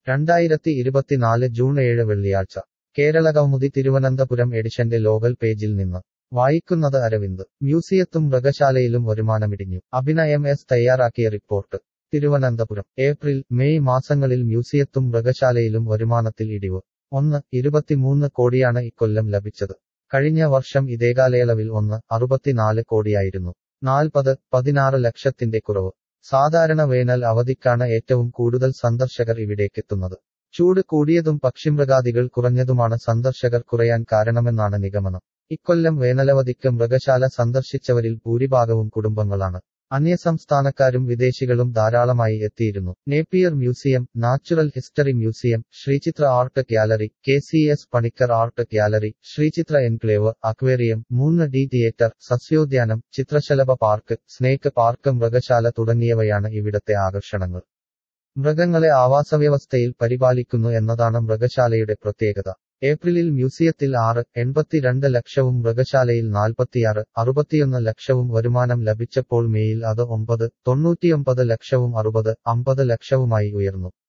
രണ്ടായിരത്തി ഇരുപത്തിനാല് ജൂൺ ഏഴ് വെള്ളിയാഴ്ച കേരളകൗമുദി തിരുവനന്തപുരം എഡിഷന്റെ ലോകൽ പേജിൽ നിന്ന് വായിക്കുന്നത് അരവിന്ദ് മ്യൂസിയത്തും മൃഗശാലയിലും വരുമാനമിടിഞ്ഞു അഭിനയം എസ് തയ്യാറാക്കിയ റിപ്പോർട്ട് തിരുവനന്തപുരം ഏപ്രിൽ മെയ് മാസങ്ങളിൽ മ്യൂസിയത്തും മൃഗശാലയിലും വരുമാനത്തിൽ ഇടിവ് ഒന്ന് ഇരുപത്തിമൂന്ന് കോടിയാണ് ഇക്കൊല്ലം ലഭിച്ചത് കഴിഞ്ഞ വർഷം ഇതേ കാലയളവിൽ ഒന്ന് അറുപത്തിനാല് കോടിയായിരുന്നു നാൽപ്പത് പതിനാറ് ലക്ഷത്തിന്റെ കുറവ് സാധാരണ വേനൽ അവധിക്കാണ് ഏറ്റവും കൂടുതൽ സന്ദർശകർ ഇവിടേക്കെത്തുന്നത് ചൂട് കൂടിയതും പക്ഷിമൃഗാദികൾ കുറഞ്ഞതുമാണ് സന്ദർശകർ കുറയാൻ കാരണമെന്നാണ് നിഗമനം ഇക്കൊല്ലം വേനലവധിക്ക് മൃഗശാല സന്ദർശിച്ചവരിൽ ഭൂരിഭാഗവും കുടുംബങ്ങളാണ് അന്യസംസ്ഥാനക്കാരും വിദേശികളും ധാരാളമായി എത്തിയിരുന്നു Napier museum natural history museum Sreechitra art gallery K C S Panicker art gallery Sreechitra enclave aquarium മൂന്ന് ഡി തിയേറ്റർ സസ്യോദ്യാനം ചിത്രശലഭ പാർക്ക് സ്നേക്ക് പാർക്ക് മൃഗശാല തുടങ്ങിയവയാണ് ഇവിടത്തെ ആകർഷണങ്ങൾ മൃഗങ്ങളെ ആവാസവ്യവസ്ഥയിൽ പരിപാലിക്കുന്നു എന്നതാണ് മൃഗശാലയുടെ പ്രത്യേകത ഏപ്രിലിൽ മ്യൂസിയത്തിൽ ആറ് എൺപത്തിരണ്ട് ലക്ഷവും മൃഗശാലയിൽ നാൽപ്പത്തിയാറ് അറുപത്തിയൊന്ന് ലക്ഷവും വരുമാനം ലഭിച്ചപ്പോൾ മേയിൽ അത് ഒമ്പത് തൊണ്ണൂറ്റിയൊമ്പത് ലക്ഷവും അറുപത് അമ്പത് ലക്ഷവുമായി ഉയർന്നു